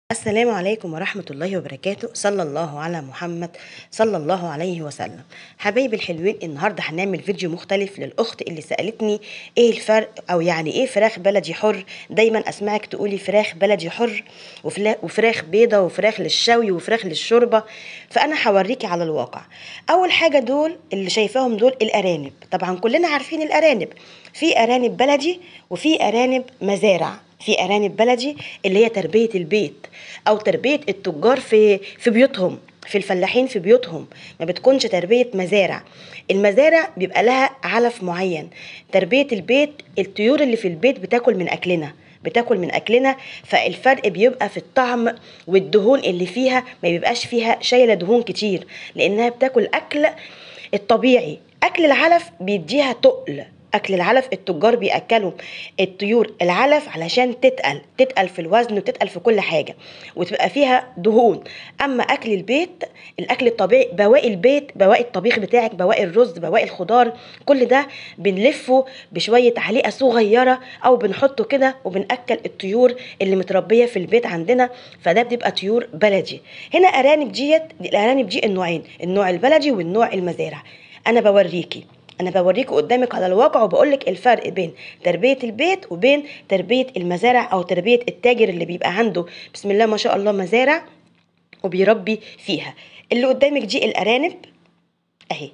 السلام عليكم ورحمة الله وبركاته صلى الله على محمد صلى الله عليه وسلم حبايبي الحلوين النهاردة هنعمل فيديو مختلف للأخت اللي سألتني ايه الفرق أو يعني ايه فراخ بلدي حر دايما أسمعك تقولي فراخ بلدي حر وفلا- وفراخ بيضة وفراخ للشوي وفراخ للشوربة فأنا هوريكي على الواقع أول حاجة دول اللي شايفاهم دول الأرانب طبعا كلنا عارفين الأرانب في أرانب بلدي وفي أرانب مزارع في ارانب بلدي اللي هي تربيه البيت او تربيه التجار في في بيوتهم في الفلاحين في بيوتهم ما بتكونش تربيه مزارع المزارع بيبقى لها علف معين تربيه البيت الطيور اللي في البيت بتاكل من اكلنا بتاكل من اكلنا فالفرق بيبقى في الطعم والدهون اللي فيها ما بيبقاش فيها شايله دهون كتير لانها بتاكل اكل الطبيعي اكل العلف بيديها تقل اكل العلف التجار بياكلوا الطيور العلف علشان تتقل تتقل في الوزن وتتقل في كل حاجه وتبقى فيها دهون اما اكل البيت الاكل الطبيعي بواقي البيت بواقي الطبيخ بتاعك بواقي الرز بواقي الخضار كل ده بنلفه بشويه عليقه صغيره او بنحطه كده وبناكل الطيور اللي متربيه في البيت عندنا فده بتبقى طيور بلدي هنا ارانب ديت الارانب دي النوعين النوع البلدي والنوع المزارع انا بوريكي انا بوريكي قدامك على الواقع وبقولك الفرق بين تربيه البيت وبين تربيه المزارع او تربيه التاجر اللي بيبقى عنده بسم الله ما شاء الله مزارع وبيربي فيها اللي قدامك دي الارانب اهي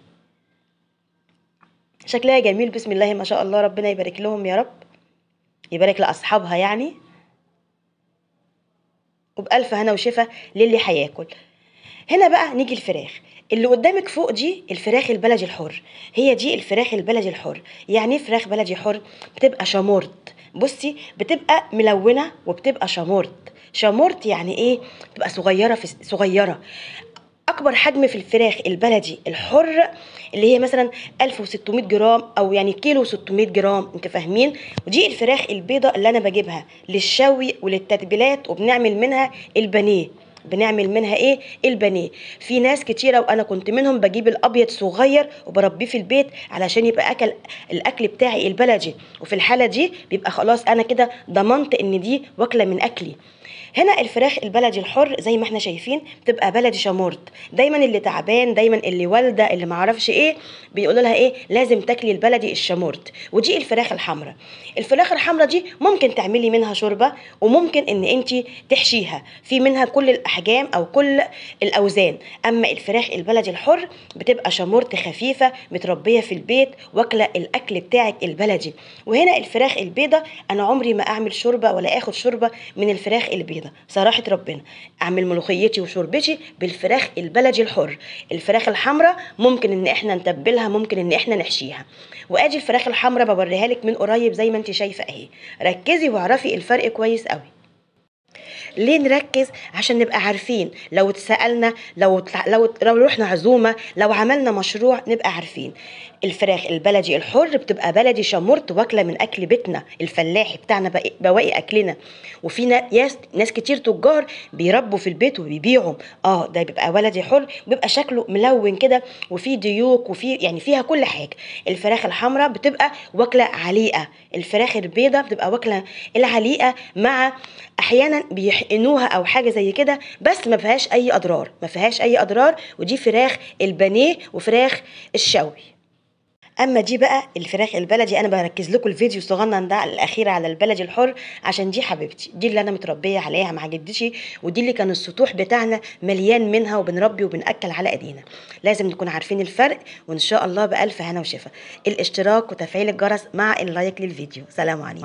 شكلها جميل بسم الله ما شاء الله ربنا يبارك لهم يا رب يبارك لاصحابها يعني وبألف هنا وشفا للي هياكل هنا بقى نيجي الفراخ اللي قدامك فوق دي الفراخ البلدي الحر هي دي الفراخ البلدي الحر يعني ايه فراخ بلدي حر بتبقى شامورت بصي بتبقى ملونه وبتبقى شامورت شامورت يعني ايه بتبقى صغيره في صغيره اكبر حجم في الفراخ البلدي الحر اللي هي مثلا 1600 جرام او يعني كيلو 600 جرام انت فاهمين ودي الفراخ البيضة اللي انا بجيبها للشوي وللتتبيلات وبنعمل منها البانيه بنعمل منها ايه البانيه في ناس كتيره وانا كنت منهم بجيب الابيض صغير وبربيه في البيت علشان يبقى اكل الاكل بتاعي البلدي وفي الحاله دي بيبقى خلاص انا كده ضمنت ان دي واكله من اكلي هنا الفراخ البلدي الحر زي ما احنا شايفين بتبقى بلدي شامورت دايما اللي تعبان دايما اللي والده اللي معرفش ايه بيقولوا لها ايه لازم تاكلي البلدي الشامورت ودي الفراخ الحمراء الفراخ الحمراء دي ممكن تعملي منها شوربه وممكن ان انت تحشيها في منها كل الاحجام او كل الاوزان اما الفراخ البلدي الحر بتبقى شامورت خفيفه متربيه في البيت واكله الاكل بتاعك البلدي وهنا الفراخ البيضه انا عمري ما اعمل شوربه ولا اخد شوربه من الفراخ البيضه صراحه ربنا اعمل ملوخيتي وشوربتي بالفراخ البلدي الحر الفراخ الحمراء ممكن ان احنا نتبلها ممكن ان احنا نحشيها وادي الفراخ الحمراء بوريها لك من قريب زي ما انت شايفه اهي ركزي واعرفي الفرق كويس قوي ليه نركز عشان نبقى عارفين لو اتسالنا لو تع- لو لو رحنا عزومه لو عملنا مشروع نبقى عارفين الفراخ البلدي الحر بتبقى بلدي شمرت واكله من اكل بيتنا الفلاحي بتاعنا بقى- بواقي اكلنا وفي نا- ناس ناس كتير تجار بيربوا في البيت وبيبيعوا اه ده بيبقى بلدي حر بيبقى شكله ملون كده وفي ديوك وفي يعني فيها كل حاجه الفراخ الحمراء بتبقى واكله عليقه الفراخ البيضه بتبقى واكله العليقه مع احيانا بيحقنوها او حاجه زي كده بس ما فيهاش اي اضرار ما فيهاش اي اضرار ودي فراخ البانيه وفراخ الشوي اما دي بقى الفراخ البلدي انا بركز لكم الفيديو الصغنن ده الاخير على البلدي الحر عشان دي حبيبتي دي اللي انا متربيه عليها مع جدتي ودي اللي كان السطوح بتاعنا مليان منها وبنربي وبناكل على ايدينا لازم نكون عارفين الفرق وان شاء الله بالف هنا وشفا الاشتراك وتفعيل الجرس مع اللايك للفيديو سلام عليكم